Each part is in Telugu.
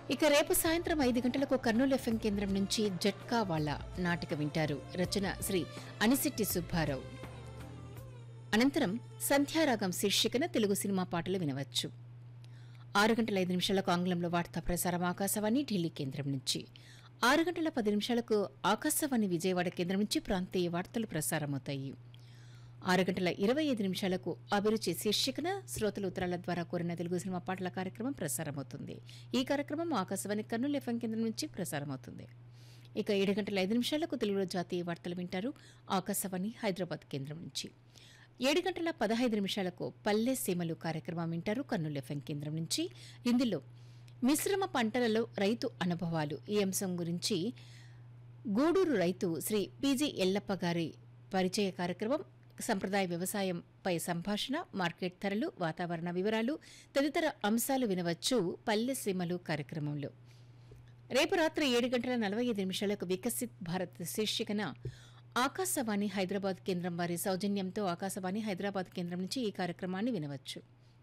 ఇక రేపు సాయంత్రం ఐదు గంటలకు కర్నూలు ఎఫ్ఎం కేంద్రం నుంచి జట్కా వాళ్ళ నాటిక వింటారు రచన శ్రీ అనిశెట్టి సుబ్బారావు అనంతరం సంధ్యారాగం శీర్షికన తెలుగు సినిమా పాటలు వినవచ్చు ఆరు గంటల ఐదు నిమిషాలకు ఆంగ్లంలో వార్తా ప్రసారం ఆకాశవాణి ఢిల్లీ కేంద్రం నుంచి ఆరు గంటల పది నిమిషాలకు ఆకాశవాణి విజయవాడ కేంద్రం నుంచి ప్రాంతీయ వార్తలు ప్రసారమవుతాయి ఆరు గంటల ఇరవై ఐదు నిమిషాలకు అభిరుచి శీర్షికన శ్రోతల ఉత్తరాల ద్వారా కోరిన తెలుగు సినిమా పాటల కార్యక్రమం ప్రసారమవుతుంది ఈ కార్యక్రమం ఆకాశవాణి కర్నూలు ఎఫ్ఎం కేంద్రం నుంచి ప్రసారమవుతుంది ఇక ఏడు గంటల ఐదు నిమిషాలకు తెలుగులో జాతీయ వార్తలు వింటారు ఆకాశవాణి హైదరాబాద్ కేంద్రం నుంచి ఏడు గంటల పదహైదు నిమిషాలకు పల్లె సీమలు కార్యక్రమం వింటారు కర్నూలు ఎఫ్ఎం కేంద్రం నుంచి ఇందులో మిశ్రమ పంటలలో రైతు అనుభవాలు ఈ అంశం గురించి గూడూరు రైతు శ్రీ పీజీ ఎల్లప్ప గారి పరిచయ కార్యక్రమం సంప్రదాయ వ్యవసాయంపై సంభాషణ మార్కెట్ ధరలు వాతావరణ వివరాలు తదితర అంశాలు వినవచ్చు పల్లె సీమలు కార్యక్రమంలో రేపు రాత్రి ఏడు గంటల నలభై ఐదు నిమిషాలకు వికసిత్ భారత్ శీర్షికన ఆకాశవాణి హైదరాబాద్ కేంద్రం వారి సౌజన్యంతో ఆకాశవాణి హైదరాబాద్ కేంద్రం నుంచి ఈ కార్యక్రమాన్ని వినవచ్చు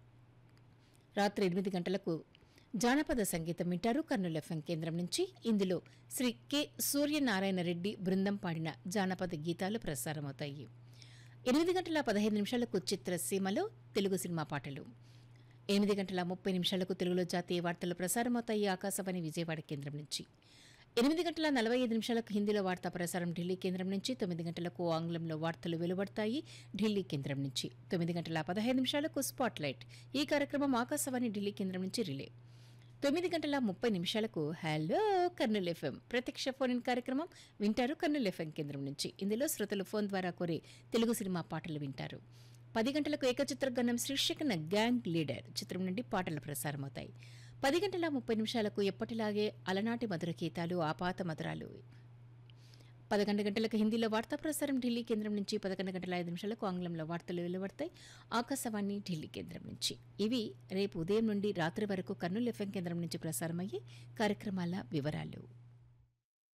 రాత్రి ఎనిమిది గంటలకు జానపద సంగీతం వింటారు కర్నూలు ఎఫ్ఎం కేంద్రం నుంచి ఇందులో శ్రీ కె సూర్యనారాయణ రెడ్డి బృందం పాడిన జానపద గీతాలు ప్రసారమవుతాయి ఎనిమిది గంటల పదహైదు నిమిషాలకు చిత్రసీమలో తెలుగు సినిమా పాటలు ఎనిమిది గంటల ముప్పై నిమిషాలకు తెలుగులో జాతీయ వార్తలు ప్రసారమవుతాయి ఆకాశవాణి విజయవాడ కేంద్రం నుంచి ఎనిమిది గంటల నలభై ఐదు నిమిషాలకు హిందీలో వార్తా ప్రసారం ఢిల్లీ కేంద్రం నుంచి తొమ్మిది గంటలకు ఆంగ్లంలో వార్తలు వెలువడతాయి ఢిల్లీ కేంద్రం నుంచి తొమ్మిది గంటల పదహైదు నిమిషాలకు స్పాట్ లైట్ ఈ కార్యక్రమం ఆకాశవాణి ఢిల్లీ కేంద్రం నుంచి రిలే తొమ్మిది గంటల ముప్పై నిమిషాలకు హలో కర్నూలు ఎఫ్ఎం ప్రత్యక్ష ఫోన్ ఇన్ కార్యక్రమం వింటారు కర్నూలు ఎఫ్ఎం కేంద్రం నుంచి ఇందులో శ్రోతలు ఫోన్ ద్వారా కోరే తెలుగు సినిమా పాటలు వింటారు పది గంటలకు ఏకచిత్ర గణం శీర్షికన గ్యాంగ్ లీడర్ చిత్రం నుండి పాటలు ప్రసారమవుతాయి పది గంటల ముప్పై నిమిషాలకు ఎప్పటిలాగే అలనాటి మధుర గీతాలు ఆపాత మధురాలు పదకొండు గంటలకు హిందీలో వార్తా ప్రసారం ఢిల్లీ కేంద్రం నుంచి పదకొండు గంటల ఐదు నిమిషాలకు ఆంగ్లంలో వార్తలు వెలువడతాయి ఆకాశవాణి ఢిల్లీ కేంద్రం నుంచి ఇవి రేపు ఉదయం నుండి రాత్రి వరకు కర్నూలు ఎఫ్ఎం కేంద్రం నుంచి ప్రసారమయ్యే కార్యక్రమాల వివరాలు